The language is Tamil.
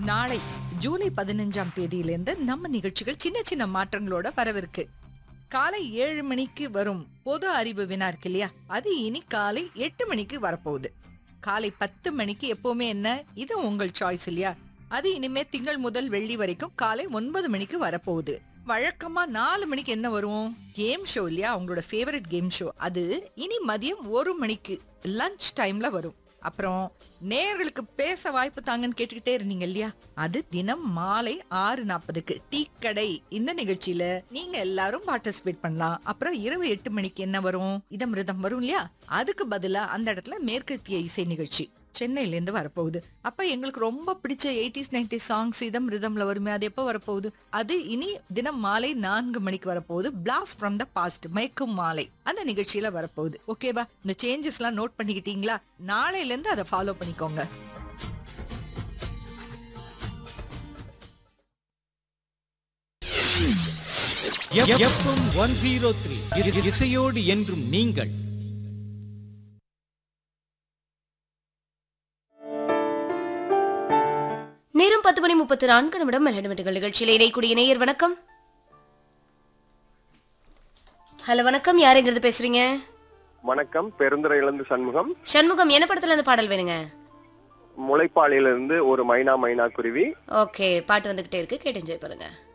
நாளை ஜூலை பதினஞ்சாம் தேதியிலிருந்து நம்ம நிகழ்ச்சிகள் சின்ன சின்ன மாற்றங்களோட வரவிருக்கு காலை ஏழு மணிக்கு வரும் பொது அறிவு வினா இருக்கு இல்லையா அது இனி காலை எட்டு மணிக்கு வரப்போகுது காலை பத்து மணிக்கு எப்பவுமே என்ன இது உங்கள் சாய்ஸ் இல்லையா அது இனிமே திங்கள் முதல் வெள்ளி வரைக்கும் காலை ஒன்பது மணிக்கு வரப்போகுது வழக்கமா நாலு மணிக்கு என்ன வரும் கேம் ஷோ இல்லையா அவங்களோட ஃபேவரட் கேம் ஷோ அது இனி மதியம் ஒரு மணிக்கு லஞ்ச் டைம்ல வரும் அப்புறம் நேயர்களுக்கு பேச வாய்ப்பு தாங்கன்னு கேட்டுக்கிட்டே இருந்தீங்க இல்லையா அது தினம் மாலை ஆறு நாற்பதுக்கு டீ கடை இந்த நிகழ்ச்சியில நீங்க எல்லாரும் பார்ட்டிசிபேட் பண்ணலாம் அப்புறம் இரவு எட்டு மணிக்கு என்ன வரும் இதம் ரிதம் வரும் இல்லையா அதுக்கு பதிலா அந்த இடத்துல மேற்கத்திய இசை நிகழ்ச்சி சென்னையில இருந்து வரப்போகுது அப்ப எங்களுக்கு ரொம்ப பிடிச்ச எயிட்டிஸ் நைன்டி சாங்ஸ் இதம் ரிதம்ல வருமே அது எப்போ வரப்போகுது அது இனி தினம் மாலை நான்கு மணிக்கு வரப்போகுது பிளாஸ்ட் ஃப்ரம் த பாஸ்ட் மயக்கும் மாலை அந்த நிகழ்ச்சியில வரப்போகுது ஓகேவா இந்த சேஞ்சஸ் எல்லாம் நோட் பண்ணிக்கிட்டீங்களா நாளையில இருந்து அதை ஃபாலோ பண்ணிக்கோங்க எஃப்எம் ஒன் ஜீரோ த்ரீ இசையோடு என்றும் நீங்கள் நேரம் பத்து மணி முப்பத்தி நான்கு நிமிடம் மெல்லடிமெட்டுகள் நிகழ்ச்சியில் இணைக்கூடிய நேயர் வணக்கம் ஹலோ வணக்கம் யாருங்கிறது பேசுறீங்க வணக்கம் பெருந்துறையிலிருந்து சண்முகம் சண்முகம் என்ன படத்துல இருந்து பாடல் வேணுங்க முளைப்பாலிலிருந்து ஒரு மைனா மைனா குருவி ஓகே பாட்டு வந்துகிட்டே இருக்கு கேட்டு என்ஜாய் பண்ணுங்க